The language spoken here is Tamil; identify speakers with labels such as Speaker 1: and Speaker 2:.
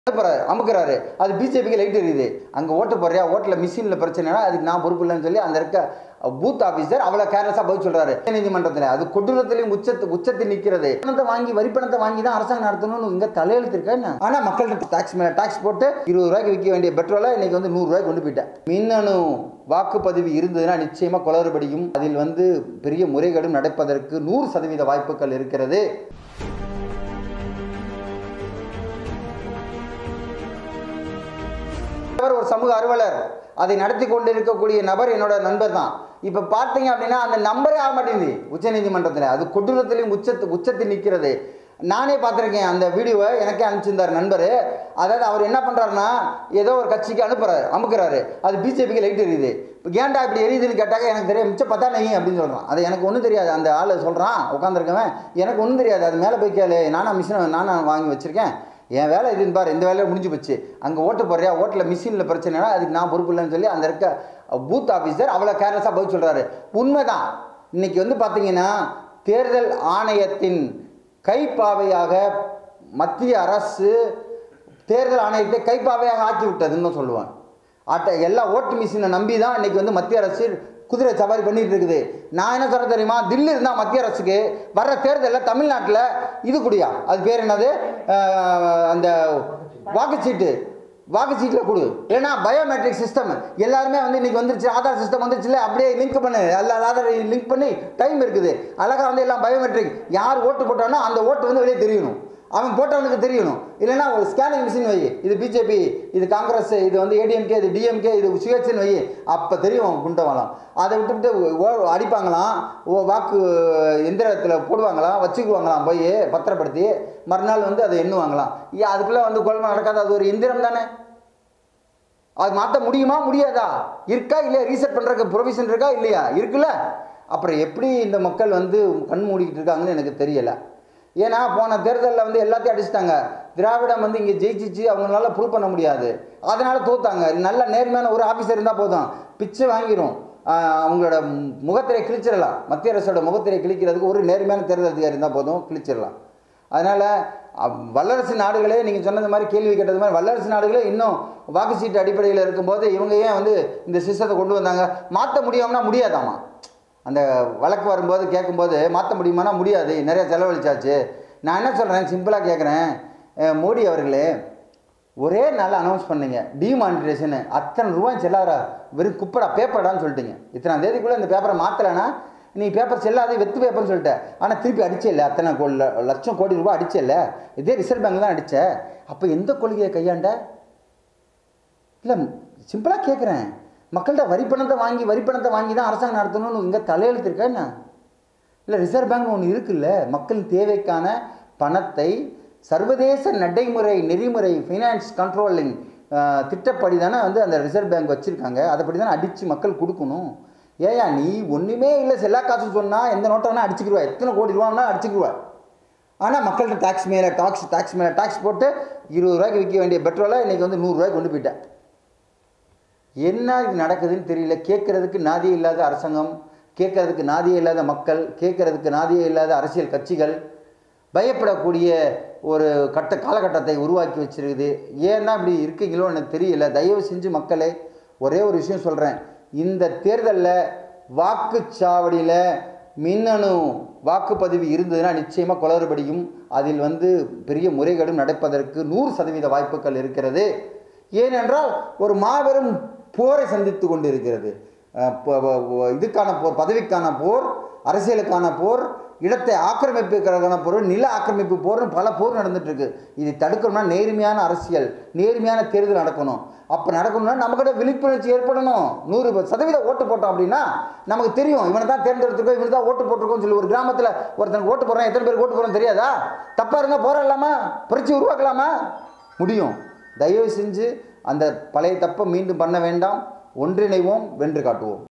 Speaker 1: அனுப்புறாரு அமுக்குறாரு அது பிஜேபிக்கு லைட் எரியுது அங்கே ஓட்டு போடுறியா ஓட்டில் மிஷினில் பிரச்சனைனா அதுக்கு நான் பொறுப்பு இல்லைன்னு சொல்லி அந்த இருக்க பூத் ஆஃபீஸர் அவ்வளோ கேர்லெஸ்ஸாக பதில் சொல்கிறாரு நீதிமன்றத்தில் அது கொடூரத்திலையும் உச்சத்து உச்சத்தில் நிற்கிறது பணத்தை வாங்கி வரி பணத்தை வாங்கி தான் அரசாங்கம் நடத்தணும்னு இங்கே தலையெழுத்து இருக்கா என்ன ஆனால் மக்கள்கிட்ட டாக்ஸ் மேலே டாக்ஸ் போட்டு இருபது ரூபாய்க்கு விற்க வேண்டிய பெட்ரோலை இன்னைக்கு வந்து நூறுரூவாய்க்கு கொண்டு போயிட்டேன் மின்னணு வாக்குப்பதிவு இருந்ததுன்னா நிச்சயமாக குளறுபடியும் அதில் வந்து பெரிய முறைகேடும் நடப்பதற்கு நூறு சதவீத வாய்ப்புகள் இருக்கிறது அவர் ஒரு சமூக அலுவலர் அதை நடத்தி கொண்டு இருக்கக்கூடிய நபர் என்னோட நண்பர் தான் இப்போ பார்த்தீங்க அப்படின்னா அந்த நம்பரே ஆக மாட்டேங்குது உச்சநீதிமன்றத்தில் அது கொடூரத்திலையும் உச்சத்து உச்சத்தில் நிற்கிறது நானே பார்த்துருக்கேன் அந்த வீடியோவை எனக்கே அனுப்பிச்சிருந்தார் நண்பர் அதாவது அவர் என்ன பண்ணுறாருன்னா ஏதோ ஒரு கட்சிக்கு அனுப்புறாரு அமுக்குறாரு அது பிஜேபிக்கு லைட் எரியுது இப்போ ஏன்டா இப்படி எரியுதுன்னு கேட்டாக்க எனக்கு தெரியும் மிச்சம் பத்தா நெய் அப்படின்னு சொல்கிறான் அது எனக்கு ஒன்றும் தெரியாது அந்த ஆள் சொல்கிறான் உட்காந்துருக்கவன் எனக்கு ஒன்றும் தெரியாது அது மேலே போய் கேளு நானா மிஷினை நானா வாங்கி வச்சுருக்கேன் என் வேலை இதுன்னு பாரு இந்த வேலையை முடிஞ்சு போச்சு அங்கே ஓட்டு போடுறியா ஓட்டில் மிஷினில் பிரச்சனைனா அதுக்கு நான் பொறுப்பு இல்லைன்னு சொல்லி அந்த இருக்க பூத் ஆஃபீஸர் அவ்வளோ கேர்லெஸ்ஸாக பதில் சொல்கிறாரு உண்மைதான் இன்னைக்கு வந்து பார்த்தீங்கன்னா தேர்தல் ஆணையத்தின் கைப்பாவையாக மத்திய அரசு தேர்தல் ஆணையத்தை கைப்பாவையாக ஆக்கி விட்டதுன்னு தான் சொல்லுவேன் அட்ட எல்லா ஓட்டு மிஷினை நம்பி தான் இன்னைக்கு வந்து மத்திய அரசு குதிரை சவாரி பண்ணிட்டு இருக்குது நான் என்ன சொல்ல தெரியுமா தில்லி இருந்தால் மத்திய அரசுக்கு வர்ற தேர்தலில் தமிழ்நாட்டில் இது குடியா அது பேர் என்னது அஹ், அந்த வாக்குச்சீட்டு வாக்குச்சீட்டில் கொடு ஏன்னா பயோமெட்ரிக் சிஸ்டம் எல்லாருமே வந்து இன்னைக்கு வந்துருச்சு ஆதார் சிஸ்டம் வந்துருச்சுல அப்படியே லிங்க் பண்ணு எல்லா ஆதார் லிங்க் பண்ணி டைம் இருக்குது அழகாக வந்து எல்லாம் பயோமெட்ரிக் யார் ஓட்டு போட்டானோ அந்த ஓட்டு வந்து வெளியே தெரியணும் அவன் போட்டவனுக்கு தெரியணும் இல்லைன்னா ஒரு ஸ்கேனிங் மிஷின் வை இது பிஜேபி இது காங்கிரஸ் இது வந்து ஏடிஎம்கே இது டிஎம்கே இது சுயேட்சன் வை அப்போ தெரியும் அவன் குண்டவங்களாம் அதை விட்டுவிட்டு ஓ- அடிப்பாங்களாம் ஓ வாக்கு எந்திரத்தில் போடுவாங்களாம் வச்சுக்குவாங்களாம் போய் பத்திரப்படுத்தி மறுநாள் வந்து அதை எண்ணுவாங்களாம் ஏன் அதுக்குள்ளே வந்து கொள்மை நடக்காது அது ஒரு எந்திரம் தானே அது மாற்ற முடியுமா முடியாதா இருக்கா இல்லையா ரீசெட் பண்ணுறதுக்கு ப்ரொவிஷன் இருக்கா இல்லையா இருக்குல்ல அப்புறம் எப்படி இந்த மக்கள் வந்து கண் மூடிக்கிட்டு இருக்காங்கன்னு எனக்கு தெரியலை ஏன்னா போன தேர்தலில் வந்து எல்லாத்தையும் அடிச்சிட்டாங்க திராவிடம் வந்து இங்கே ஜெயிச்சிச்சு அவங்களால ப்ரூவ் பண்ண முடியாது அதனால் தோத்தாங்க நல்ல நேர்மையான ஒரு ஆஃபீஸர் இருந்தால் போதும் பிச்சை வாங்கிடும் ஆஹ் அவங்களோட முகத்திரை கிழிச்சிடலாம் மத்திய அரசோட முகத்திரை கிழிக்கிறதுக்கு ஒரு நேர்மையான தேர்தல் அதிகாரி இருந்தால் போதும் கிழிச்சிடலாம் அதனால் வல்லரசு நாடுகளே நீங்கள் சொன்னது மாதிரி கேள்வி கேட்டது மாதிரி வல்லரசு நாடுகளே இன்னும் வாக்குச்சீட்டு அடிப்படையில் இருக்கும்போது இவங்க ஏன் வந்து இந்த சிஸ்டத்தை கொண்டு வந்தாங்க மாற்ற முடியும்னா முடியாதாமா அந்த வழக்கு வரும்போது கேட்கும்போது மாற்ற முடியுமானா முடியாது நிறைய செலவழிச்சாச்சு நான் என்ன சொல்கிறேன் சிம்பிளாக கேட்குறேன் மோடி அவர்களே ஒரே நாள் அனௌன்ஸ் பண்ணீங்க டிமானிட்டேஷனு அத்தனை ரூபாய் செல்லாதா வெறும் குப்படா பேப்பர்டான்னு சொல்லிட்டீங்க இத்தனாம் தேதிக்குள்ளே இந்த பேப்பரை மாற்றலைன்னா நீ பேப்பர் செல்லாதே வெத்து பேப்பர்னு சொல்லிட்ட ஆனால் திருப்பி அடிச்சே இல்லை அத்தனை கோ ல- லட்சம் கோடி ரூபாய் அடிச்சே இல்லை இதே ரிசர்வ் பேங்க் தான் அடிச்ச அப்போ எந்த கொள்கையை கையாண்ட இல்லை சிம்பிளாக கேட்குறேன் மக்கள்கிட்ட வரி பணத்தை வாங்கி வரி பணத்தை வாங்கி தான் அரசாங்கம் நடத்தணும்னு இங்கே தலையெழுத்து இருக்கா என்ன இல்லை ரிசர்வ் பேங்க் ஒன்று இருக்குல்ல மக்கள் தேவைக்கான பணத்தை சர்வதேச நடைமுறை நெறிமுறை ஃபைனான்ஸ் கண்ட்ரோலிங் திட்டப்படி தானே வந்து அந்த ரிசர்வ் பேங்க் வச்சுருக்காங்க அதைப்படி தானே அடித்து மக்கள் கொடுக்கணும் ஏயா நீ ஒன்றுமே இல்லை செல்லா காசு சொன்னால் எந்த நோட்டை வேணால் அடிச்சுக்கிடுவா எத்தனை கோடி ரூபான்னா அடிச்சுக்கிடுவா ஆனால் மக்கள்கிட்ட டாக்ஸ் மேலே டாக்ஸ் டாக்ஸ் மேலே டாக்ஸ் போட்டு இருபது ரூபாய்க்கு விற்க வேண்டிய பெட்ரோலை இன்றைக்கி வந்து நூறுரூவாய்க்கு கொண்டு போயிட்டேன் என்ன இது நடக்குதுன்னு தெரியல கேட்கறதுக்கு நாதியே இல்லாத அரசாங்கம் கேட்கறதுக்கு நாதியே இல்லாத மக்கள் கேட்கறதுக்கு நாதியே இல்லாத அரசியல் கட்சிகள் பயப்படக்கூடிய ஒரு கட்ட காலகட்டத்தை உருவாக்கி வச்சிருக்குது ஏன் தான் இப்படி இருக்கீங்களோ எனக்கு தெரியல தயவு செஞ்சு மக்களே ஒரே ஒரு விஷயம் சொல்கிறேன் இந்த தேர்தலில் வாக்குச்சாவடியில் மின்னணு வாக்குப்பதிவு இருந்ததுன்னா நிச்சயமாக குளறுபடியும் அதில் வந்து பெரிய முறைகேடும் நடப்பதற்கு நூறு சதவீத வாய்ப்புகள் இருக்கிறது ஏனென்றால் ஒரு மாபெரும் போரை சந்தித்து கொண்டு இருக்கிறது அஹ் ப- ப- ப- இதுக்கான போர் பதவிக்கான போர் அரசியலுக்கான போர் இடத்தை ஆக்கிரமிப்புக்கான போர் நில ஆக்கிரமிப்பு போர்னு பல போர் நடந்துட்டு இருக்கு இதை தடுக்கணும்னா நேர்மையான அரசியல் நேர்மையான தேர்தல் நடக்கணும் அப்போ நடக்கணும்னா நம்மக்கிட்ட விழிப்புணர்ச்சி ஏற்படணும் நூறு சதவீத ஓட்டு போட்டோம் அப்படின்னா நமக்கு தெரியும் இவனை தான் தேர்ந்தெடுத்திருக்கோம் இவனை தான் ஓட்டு போட்டிருக்கோம்னு சொல்லி ஒரு கிராமத்தில் ஒருத்தனுக்கு ஓட்டு போடுறான் எத்தனை பேருக்கு ஓட்டு போடுறோம் தெரியாதா தப்பாக இருந்தால் போராடலாமா புரட்சி உருவாக்கலாமா முடியும் தயவு செஞ்சு அந்த பழைய தப்பை மீண்டும் பண்ண வேண்டாம் ஒன்றிணைவோம் வென்று காட்டுவோம்